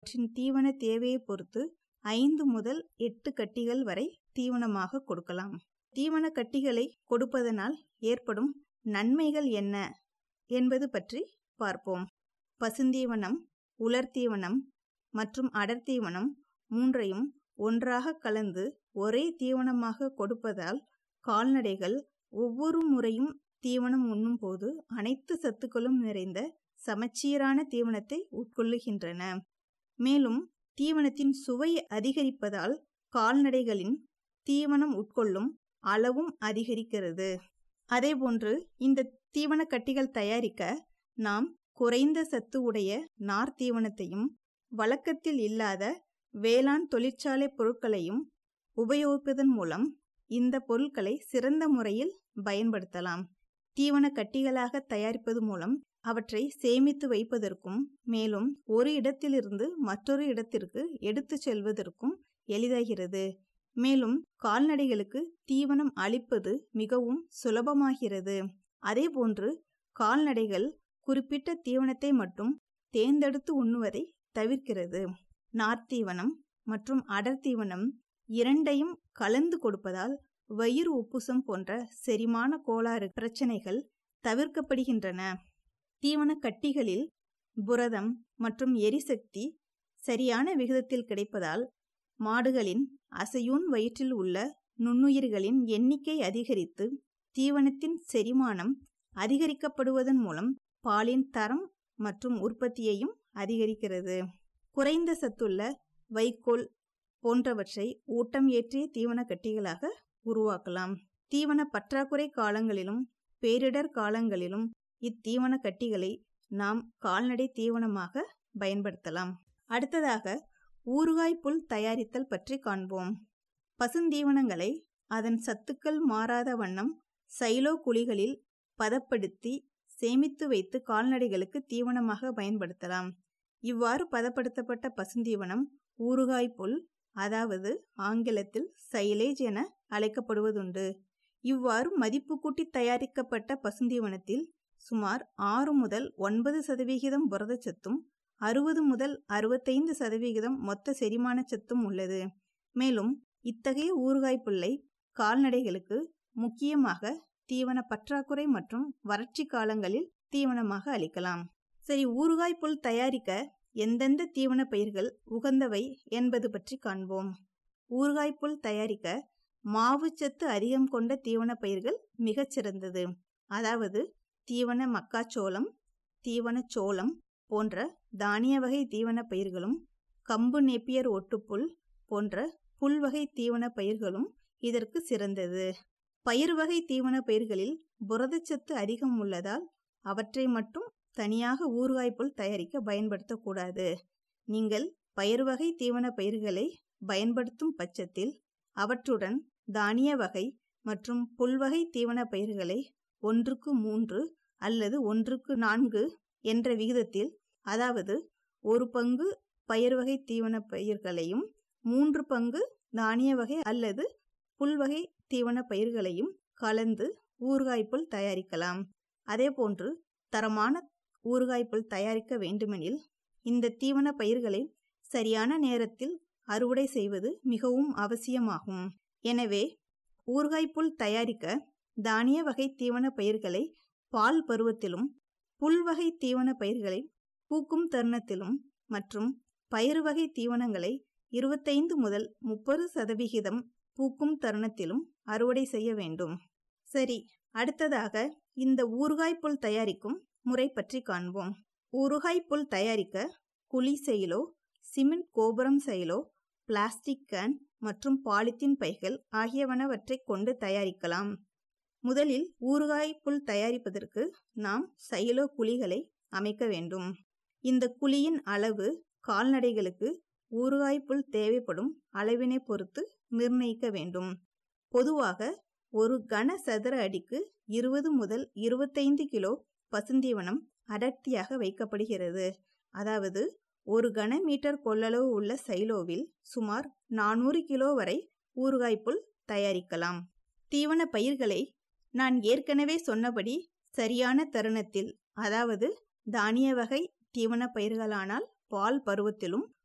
அவற்றின் தீவன தேவையை பொறுத்து ஐந்து முதல் எட்டு கட்டிகள் வரை தீவனமாக கொடுக்கலாம் தீவன கட்டிகளை கொடுப்பதனால் ஏற்படும் நன்மைகள் என்ன என்பது பற்றி பார்ப்போம் பசுந்தீவனம் உலர்தீவனம் மற்றும் அடர்த்தீவனம் மூன்றையும் ஒன்றாக கலந்து ஒரே தீவனமாக கொடுப்பதால் கால்நடைகள் ஒவ்வொரு முறையும் தீவனம் உண்ணும் போது அனைத்து சத்துக்களும் நிறைந்த சமச்சீரான தீவனத்தை உட்கொள்ளுகின்றன மேலும் தீவனத்தின் சுவை அதிகரிப்பதால் கால்நடைகளின் தீவனம் உட்கொள்ளும் அளவும் அதிகரிக்கிறது அதேபோன்று இந்த தீவன கட்டிகள் தயாரிக்க நாம் குறைந்த சத்து உடைய நார் தீவனத்தையும் வழக்கத்தில் இல்லாத வேளாண் தொழிற்சாலை பொருட்களையும் உபயோகிப்பதன் மூலம் இந்த பொருட்களை சிறந்த முறையில் பயன்படுத்தலாம் தீவன கட்டிகளாக தயாரிப்பது மூலம் அவற்றை சேமித்து வைப்பதற்கும் மேலும் ஒரு இடத்திலிருந்து மற்றொரு இடத்திற்கு எடுத்து செல்வதற்கும் எளிதாகிறது மேலும் கால்நடைகளுக்கு தீவனம் அளிப்பது மிகவும் சுலபமாகிறது அதேபோன்று கால்நடைகள் குறிப்பிட்ட தீவனத்தை மட்டும் தேர்ந்தெடுத்து உண்ணுவதை தவிர்க்கிறது நார்த்தீவனம் மற்றும் அடர்த்தீவனம் இரண்டையும் கலந்து கொடுப்பதால் வயிறு உப்புசம் போன்ற செரிமான கோளாறு பிரச்சனைகள் தவிர்க்கப்படுகின்றன தீவன கட்டிகளில் புரதம் மற்றும் எரிசக்தி சரியான விகிதத்தில் கிடைப்பதால் மாடுகளின் அசையூன் வயிற்றில் உள்ள நுண்ணுயிர்களின் எண்ணிக்கை அதிகரித்து தீவனத்தின் செரிமானம் அதிகரிக்கப்படுவதன் மூலம் பாலின் தரம் மற்றும் உற்பத்தியையும் அதிகரிக்கிறது குறைந்த சத்துள்ள வைக்கோல் போன்றவற்றை ஊட்டம் ஏற்றிய தீவன கட்டிகளாக உருவாக்கலாம் தீவன பற்றாக்குறை காலங்களிலும் பேரிடர் காலங்களிலும் இத்தீவன கட்டிகளை நாம் கால்நடை தீவனமாக பயன்படுத்தலாம் அடுத்ததாக ஊறுகாய் புல் தயாரித்தல் பற்றி காண்போம் பசுந்தீவனங்களை அதன் சத்துக்கள் மாறாத வண்ணம் சைலோ குழிகளில் பதப்படுத்தி சேமித்து வைத்து கால்நடைகளுக்கு தீவனமாக பயன்படுத்தலாம் இவ்வாறு பதப்படுத்தப்பட்ட பசுந்தீவனம் ஊறுகாய் புல் அதாவது ஆங்கிலத்தில் சைலேஜ் என அழைக்கப்படுவதுண்டு இவ்வாறு மதிப்பு கூட்டி தயாரிக்கப்பட்ட பசுந்தீவனத்தில் சுமார் ஆறு முதல் ஒன்பது சதவிகிதம் புரதச்சத்தும் அறுபது முதல் அறுபத்தைந்து சதவிகிதம் மொத்த செரிமான சத்தும் உள்ளது மேலும் இத்தகைய ஊறுகாய் புல்லை கால்நடைகளுக்கு முக்கியமாக தீவன பற்றாக்குறை மற்றும் வறட்சி காலங்களில் தீவனமாக அளிக்கலாம் சரி ஊறுகாய் புல் தயாரிக்க எந்தெந்த தீவன பயிர்கள் உகந்தவை என்பது பற்றி காண்போம் ஊறுகாய் புல் தயாரிக்க மாவுச்சத்து அதிகம் கொண்ட தீவன பயிர்கள் மிகச் சிறந்தது அதாவது தீவன மக்காச்சோளம் தீவன சோளம் போன்ற தானிய வகை தீவன பயிர்களும் கம்பு நேப்பியர் ஒட்டுப்புல் போன்ற புல்வகை தீவன பயிர்களும் இதற்கு சிறந்தது பயிர் வகை தீவன பயிர்களில் புரதச்சத்து அதிகம் உள்ளதால் அவற்றை மட்டும் தனியாக ஊறுகாய் புல் தயாரிக்க பயன்படுத்தக்கூடாது நீங்கள் பயிர் வகை தீவன பயிர்களை பயன்படுத்தும் பட்சத்தில் அவற்றுடன் தானிய வகை மற்றும் புல்வகை தீவன பயிர்களை ஒன்றுக்கு மூன்று அல்லது ஒன்றுக்கு நான்கு என்ற விகிதத்தில் அதாவது ஒரு பங்கு பயிர் வகை தீவன பயிர்களையும் மூன்று பங்கு தானிய வகை அல்லது புல்வகை தீவன பயிர்களையும் கலந்து ஊறுகாய்ப்புல் தயாரிக்கலாம் அதேபோன்று தரமான ஊறுகாய்ப்புல் தயாரிக்க வேண்டுமெனில் இந்த தீவன பயிர்களை சரியான நேரத்தில் அறுவடை செய்வது மிகவும் அவசியமாகும் எனவே ஊறுகாய்ப்புல் தயாரிக்க தானிய வகை தீவன பயிர்களை பால் பருவத்திலும் புல்வகை தீவன பயிர்களை பூக்கும் தருணத்திலும் மற்றும் பயிர் வகை தீவனங்களை இருபத்தைந்து முதல் முப்பது சதவிகிதம் பூக்கும் தருணத்திலும் அறுவடை செய்ய வேண்டும் சரி அடுத்ததாக இந்த ஊறுகாய் புல் தயாரிக்கும் முறை பற்றி காண்போம் ஊறுகாய் புல் தயாரிக்க குழி செயலோ சிமெண்ட் கோபுரம் செயலோ பிளாஸ்டிக் கேன் மற்றும் பாலித்தீன் பைகள் ஆகியவனவற்றை கொண்டு தயாரிக்கலாம் முதலில் ஊறுகாய் புல் தயாரிப்பதற்கு நாம் சைலோ குழிகளை அமைக்க வேண்டும் இந்த குழியின் அளவு கால்நடைகளுக்கு ஊறுகாய் புல் தேவைப்படும் அளவினை பொறுத்து நிர்ணயிக்க வேண்டும் பொதுவாக ஒரு கன சதுர அடிக்கு இருபது முதல் இருபத்தைந்து கிலோ பசுந்தீவனம் அடர்த்தியாக வைக்கப்படுகிறது அதாவது ஒரு கன மீட்டர் கொள்ளளவு உள்ள சைலோவில் சுமார் நானூறு கிலோ வரை ஊறுகாய் புல் தயாரிக்கலாம் தீவன பயிர்களை நான் ஏற்கனவே சொன்னபடி சரியான தருணத்தில் அதாவது தானிய வகை தீவன பயிர்களானால் பால் பருவத்திலும்